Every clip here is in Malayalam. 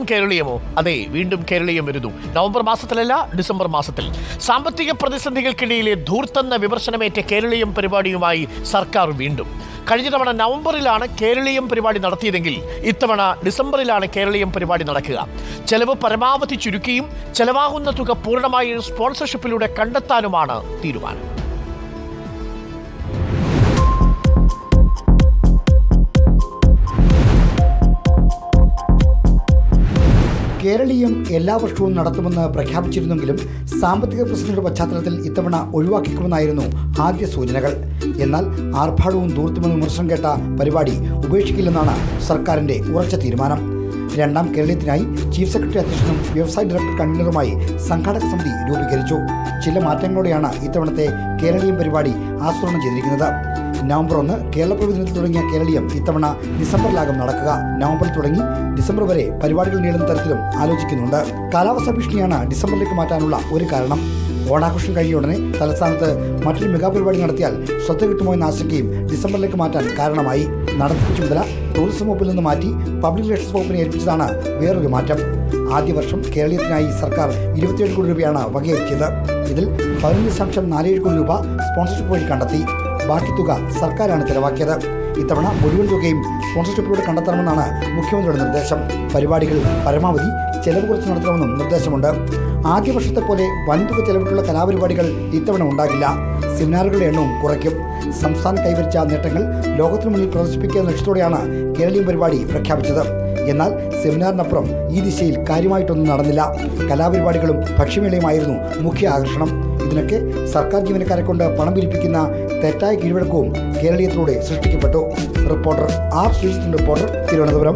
കേരളീയമോ അതെ വീണ്ടും കേരളീയം വരുന്നു നവംബർ മാസത്തിലല്ല ഡിസംബർ മാസത്തിൽ സാമ്പത്തിക പ്രതിസന്ധികൾക്കിടയിലെ ധൂർത്തെന്ന വിമർശനമേറ്റ കേരളീയം പരിപാടിയുമായി സർക്കാർ വീണ്ടും കഴിഞ്ഞ തവണ നവംബറിലാണ് കേരളീയം പരിപാടി നടത്തിയതെങ്കിൽ ഇത്തവണ ഡിസംബറിലാണ് കേരളീയം പരിപാടി നടക്കുക ചെലവ് പരമാവധി ചുരുക്കിയും ചെലവാകുന്ന തുക പൂർണ്ണമായി സ്പോൺസർഷിപ്പിലൂടെ കണ്ടെത്താനുമാണ് തീരുമാനം കേരളീയം എല്ലാ വർഷവും നടത്തുമെന്ന് പ്രഖ്യാപിച്ചിരുന്നെങ്കിലും സാമ്പത്തിക പ്രതിസന്ധിയുടെ പശ്ചാത്തലത്തിൽ ഇത്തവണ ഒഴിവാക്കിക്കുമെന്നായിരുന്നു ആദ്യ സൂചനകൾ എന്നാൽ ആർഭാടവും ദൂർത്തുമെന്ന് വിമർശനം കേട്ട പരിപാടി ഉപേക്ഷിക്കില്ലെന്നാണ് സർക്കാരിന്റെ ഉറച്ച തീരുമാനം രണ്ടാം കേരളീയത്തിനായി ചീഫ് സെക്രട്ടറി അധ്യക്ഷനും വ്യവസായ ഡയറക്ടർ കൺവീനറുമായി സംഘാടക സമിതി രൂപീകരിച്ചു ചില മാറ്റങ്ങളോടെയാണ് ഇത്തവണത്തെ കേരളീയം പരിപാടി ആസൂത്രണം ചെയ്തിരിക്കുന്നത് നവംബർ ഒന്ന് കേരളപ്രഭു ദിനത്തിൽ തുടങ്ങിയ കേരളീയം ഇത്തവണ ഡിസംബറിലാകും നടക്കുക നവംബറിൽ തുടങ്ങി ഡിസംബർ വരെ പരിപാടികൾ നീളുന്ന തരത്തിലും ആലോചിക്കുന്നുണ്ട് കാലാവസ്ഥാ ഭീഷണിയാണ് ഡിസംബറിലേക്ക് മാറ്റാനുള്ള ഒരു കാരണം ഓണാഘോഷം കഴിഞ്ഞ ഉടനെ തലസ്ഥാനത്ത് മറ്റൊരു മെഗാ പരിപാടി നടത്തിയാൽ ശ്രദ്ധ കിട്ടുമോ എന്ന ആശങ്കയും ഡിസംബറിലേക്ക് മാറ്റാൻ കാരണമായി നടത്തിപ്പ് ചുമതല ടൂറിസം വകുപ്പിൽ നിന്ന് മാറ്റി പബ്ലിക് റിലേഷൻസ് വകുപ്പിനെ ഏൽപ്പിച്ചതാണ് വേറൊരു മാറ്റം ആദ്യ വർഷം കേരളീയത്തിനായി സർക്കാർ ഇരുപത്തിയേഴ് കോടി രൂപയാണ് വകയിരുത്തിയത് ഇതിൽ പതിനഞ്ച് ദശാംശം നാലേഴ് കോടി രൂപ സ്പോൺസർഷിപ്പ് വഴി കണ്ടെത്തി ബാക്കി തുക സർക്കാരാണ് ചെലവാക്കിയത് ഇത്തവണ മുഴുവൻ തുകയും സ്പോൺസർഷിപ്പിലൂടെ കണ്ടെത്തണമെന്നാണ് മുഖ്യമന്ത്രിയുടെ നിർദ്ദേശം പരിപാടികൾ പരമാവധി ചെലവ് കുറച്ച് നടത്തണമെന്നും നിർദ്ദേശമുണ്ട് ആദ്യ വർഷത്തെ പോലെ വൻതുക ചെലവിട്ടുള്ള കലാപരിപാടികൾ ഇത്തവണ ഉണ്ടാകില്ല സെമിനാറുകളുടെ എണ്ണവും കുറയ്ക്കും സംസ്ഥാനം കൈവരിച്ച നേട്ടങ്ങൾ ലോകത്തിനു മുന്നിൽ പ്രദർശിപ്പിക്കുക എന്ന ലക്ഷ്യത്തോടെയാണ് കേരളീയം പരിപാടി പ്രഖ്യാപിച്ചത് എന്നാൽ സെമിനാറിനപ്പുറം ഈ ദിശയിൽ കാര്യമായിട്ടൊന്നും നടന്നില്ല കലാപരിപാടികളും ഭക്ഷ്യമേളയുമായിരുന്നു മുഖ്യ ആകർഷണം ഇതിനൊക്കെ സർക്കാർ ജീവനക്കാരെ കൊണ്ട് പണം പിരിപ്പിക്കുന്ന തെറ്റായ കീഴ്വഴക്കവും കേരളീയത്തിലൂടെ സൃഷ്ടിക്കപ്പെട്ടു റിപ്പോർട്ടർ ആർ ശ്രീജിത്തിന്റെ റിപ്പോർട്ടർ തിരുവനന്തപുരം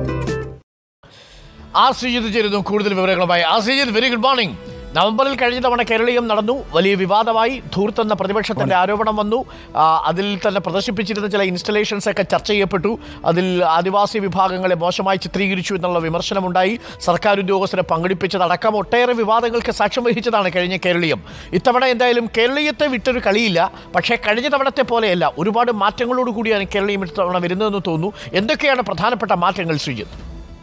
ആർ ശ്രീജിത്ത് ചേരുന്നു കൂടുതൽ വിവരങ്ങളുമായി R Sreejith very good morning നവംബറിൽ കഴിഞ്ഞ തവണ കേരളീയം നടന്നു വലിയ വിവാദമായി ധൂർത്തെന്ന പ്രതിപക്ഷത്തിന്റെ ആരോപണം വന്നു ആ, അതിൽ തന്നെ പ്രദർശിപ്പിച്ചിരുന്ന ചില ഇൻസ്റ്റലേഷൻസ് ഒക്കെ ചർച്ച ചെയ്യപ്പെട്ടു അതിൽ ആദിവാസി വിഭാഗങ്ങളെ മോശമായി ചിത്രീകരിച്ചു എന്നുള്ള വിമർശനമുണ്ടായി സർക്കാർ ഉദ്യോഗസ്ഥരെ പങ്കെടുപ്പിച്ചതടക്കം ഒട്ടേറെ വിവാദങ്ങൾക്ക് സാക്ഷ്യം വഹിച്ചതാണ് കഴിഞ്ഞ കേരളീയം ഇത്തവണ എന്തായാലും കേരളീയത്തെ വിട്ടൊരു കളിയില്ല പക്ഷേ കഴിഞ്ഞ തവണത്തെ പോലെയല്ല ഒരുപാട് മാറ്റങ്ങളോട് കൂടിയാണ് കേരളീയം ഇത്തവണ വരുന്നതെന്ന് തോന്നുന്നു എന്തൊക്കെയാണ് പ്രധാനപ്പെട്ട മാറ്റങ്ങൾ ശ്രീജിത്ത്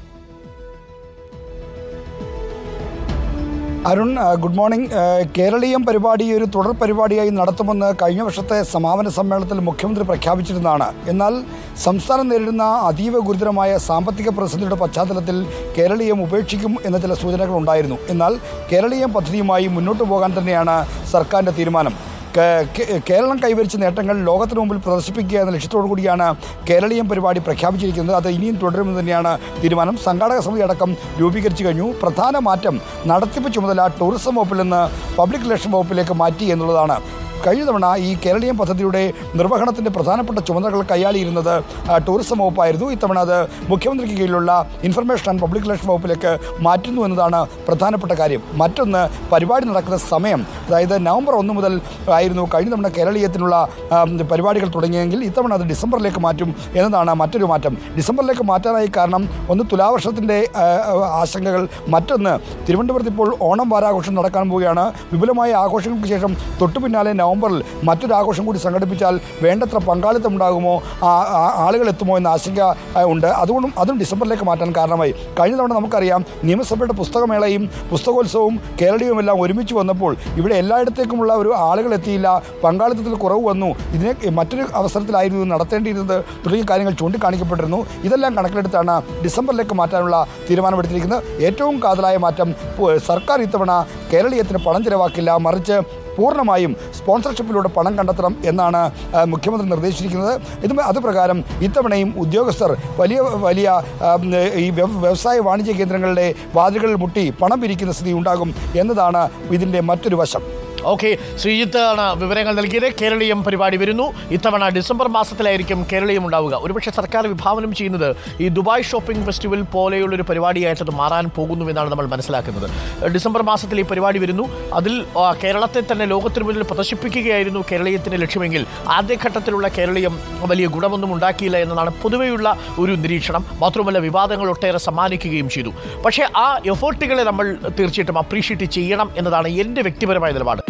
അരുൺ ആ, ഗുഡ് മോർണിംഗ് ആ, കേരളീയം പരിപാടി ഒരു തുടർ പരിപാടിയായി നടത്തുമെന്ന് കഴിഞ്ഞ വർഷത്തെ സമാപന സമ്മേളനത്തിൽ മുഖ്യമന്ത്രി പ്രഖ്യാപിച്ചിരുന്നതാണ് എന്നാൽ സംസ്ഥാനം നേരിടുന്ന അതീവ ഗുരുതരമായ സാമ്പത്തിക പ്രതിസന്ധിയുടെ പശ്ചാത്തലത്തിൽ കേരളീയം ഉപേക്ഷിക്കും എന്ന ചില സൂചനകൾ ഉണ്ടായിരുന്നു എന്നാൽ കേരളീയം പദ്ധതിയുമായി മുന്നോട്ട് പോകാൻ തന്നെയാണ് സർക്കാരിൻ്റെ തീരുമാനം കേ- കേ- കേരളം കൈവരിച്ച നേട്ടങ്ങൾ ലോകത്തിന് മുമ്പിൽ പ്രദർശിപ്പിക്കുക എന്ന ലക്ഷ്യത്തോടു കൂടിയാണ് കേരളീയം പരിപാടി പ്രഖ്യാപിച്ചിരിക്കുന്നത് അത് ഇനിയും തുടരുമെന്ന് തന്നെയാണ് തീരുമാനം സംഘാടക സമിതി അടക്കം രൂപീകരിച്ചു കഴിഞ്ഞു പ്രധാന മാറ്റം നടത്തിപ്പ് ചുമതല ടൂറിസം വകുപ്പിൽ നിന്ന് പബ്ലിക് റിലേഷൻ വകുപ്പിലേക്ക് മാറ്റി എന്നുള്ളതാണ് കഴിഞ്ഞ തവണ ഈ കേരളീയം പദ്ധതിയുടെ നിർവഹണത്തിൻ്റെ പ്രധാനപ്പെട്ട ചുമതലകൾ കൈയാളിയിരുന്നത് ആ, ടൂറിസം വകുപ്പായിരുന്നു ഇത്തവണ അത് മുഖ്യമന്ത്രിക്ക് കീഴിലുള്ള ഇൻഫർമേഷൻ ആൻഡ് പബ്ലിക് റിലേഷൻ വകുപ്പിലേക്ക് മാറ്റുന്നു എന്നതാണ് പ്രധാനപ്പെട്ട കാര്യം മറ്റൊന്ന് പരിപാടി നടക്കുന്ന സമയം അതായത് നവംബർ ഒന്ന് മുതൽ ആയിരുന്നു കഴിഞ്ഞ തവണ കേരളീയത്തിനുള്ള ആ, പരിപാടികൾ തുടങ്ങിയെങ്കിൽ ഇത്തവണ അത് ഡിസംബറിലേക്ക് മാറ്റും എന്നതാണ് മറ്റൊരു മാറ്റം ഡിസംബറിലേക്ക് മാറ്റാനായി കാരണം ഒന്ന് തുലാവർഷത്തിൻ്റെ ആ, ആശങ്കകൾ മറ്റൊന്ന് തിരുവനന്തപുരത്ത് ഇപ്പോൾ ഓണം വാരാഘോഷം നടക്കാൻ പോവുകയാണ് വിപുലമായ ആഘോഷങ്ങൾക്ക് ശേഷം തൊട്ടു പിന്നാലെ നവംബറിൽ മറ്റൊരു ആഘോഷം കൂടി സംഘടിപ്പിച്ചാൽ വേണ്ടത്ര പങ്കാളിത്തം ഉണ്ടാകുമോ ആ- ആ- ആളുകൾ എത്തുമോ എന്ന ആശങ്ക ആ, ഉണ്ട് അതുകൊണ്ടും അതും ഡിസംബറിലേക്ക് മാറ്റാൻ കാരണമായി കഴിഞ്ഞ തവണ നമുക്കറിയാം നിയമസഭയുടെ പുസ്തകമേളയും പുസ്തകോത്സവവും കേരളീയവും എല്ലാം ഒരുമിച്ച് വന്നപ്പോൾ ഇവിടെ എല്ലായിടത്തേക്കുമുള്ള ഒരു ആളുകൾ എത്തിയില്ല പങ്കാളിത്തത്തിൽ കുറവ് വന്നു ഇതിനെ മറ്റൊരു അവസരത്തിലായിരുന്നു ഇത് നടത്തേണ്ടിയിരുന്നത് തുടങ്ങിയ കാര്യങ്ങൾ ചൂണ്ടിക്കാണിക്കപ്പെട്ടിരുന്നു ഇതെല്ലാം കണക്കിലെടുത്താണ് ഡിസംബറിലേക്ക് മാറ്റാനുള്ള തീരുമാനമെടുത്തിരിക്കുന്നത് ഏറ്റവും കാതലായ മാറ്റം പു- സർക്കാർ ഇത്തവണ കേരളീയത്തിന് പണം ചിലവാക്കില്ല മറിച്ച് പൂർണ്ണമായും സ്പോൺസർഷിപ്പിലൂടെ പണം കണ്ടെത്തണം എന്നാണ് ആ, മുഖ്യമന്ത്രി നിർദ്ദേശിച്ചിരിക്കുന്നത് ഇത് അത് പ്രകാരം ഇത്തവണയും ഉദ്യോഗസ്ഥർ വലിയ വലിയ ആ, ഈ വ്യവ- വ്യവസായ വാണിജ്യ കേന്ദ്രങ്ങളുടെ വാതിലുകളിൽ മുട്ടി പണം പിരിക്കുന്ന സ്ഥിതി ഉണ്ടാകും എന്നതാണ് ഇതിൻ്റെ മറ്റൊരു വശം ഓക്കെ ശ്രീജിത്ത് ആണ് വിവരങ്ങൾ നൽകിയത് കേരളീയം പരിപാടി വരുന്നു ഇത്തവണ ഡിസംബർ മാസത്തിലായിരിക്കും കേരളീയം ഉണ്ടാവുക ഒരുപക്ഷെ സർക്കാർ വിഭാവനം ചെയ്യുന്നത് ഈ ദുബായ് ഷോപ്പിംഗ് ഫെസ്റ്റിവൽ പോലെയുള്ളൊരു പരിപാടിയായിട്ട് അത് മാറാൻ പോകുന്നു എന്നാണ് നമ്മൾ മനസ്സിലാക്കുന്നത് ഡിസംബർ മാസത്തിൽ ഈ പരിപാടി വരുന്നു അതിൽ ആ, കേരളത്തെ തന്നെ ലോകത്തിന് മുന്നിൽ പ്രദർശിപ്പിക്കുകയായിരുന്നു കേരളീയത്തിൻ്റെ ലക്ഷ്യമെങ്കിൽ ആദ്യഘട്ടത്തിലുള്ള കേരളീയം വലിയ ഗുണമൊന്നും ഉണ്ടാക്കിയില്ല എന്നതാണ് പൊതുവെയുള്ള ഒരു നിരീക്ഷണം മാത്രമല്ല വിവാദങ്ങൾ ഒട്ടേറെ സമ്മാനിക്കുകയും ചെയ്തു പക്ഷേ ആ എഫേർട്ടുകളെ നമ്മൾ തീർച്ചയായിട്ടും അപ്രീഷിയേറ്റ് ചെയ്യണം എന്നതാണ് എൻ്റെ വ്യക്തിപരമായ നിലപാട്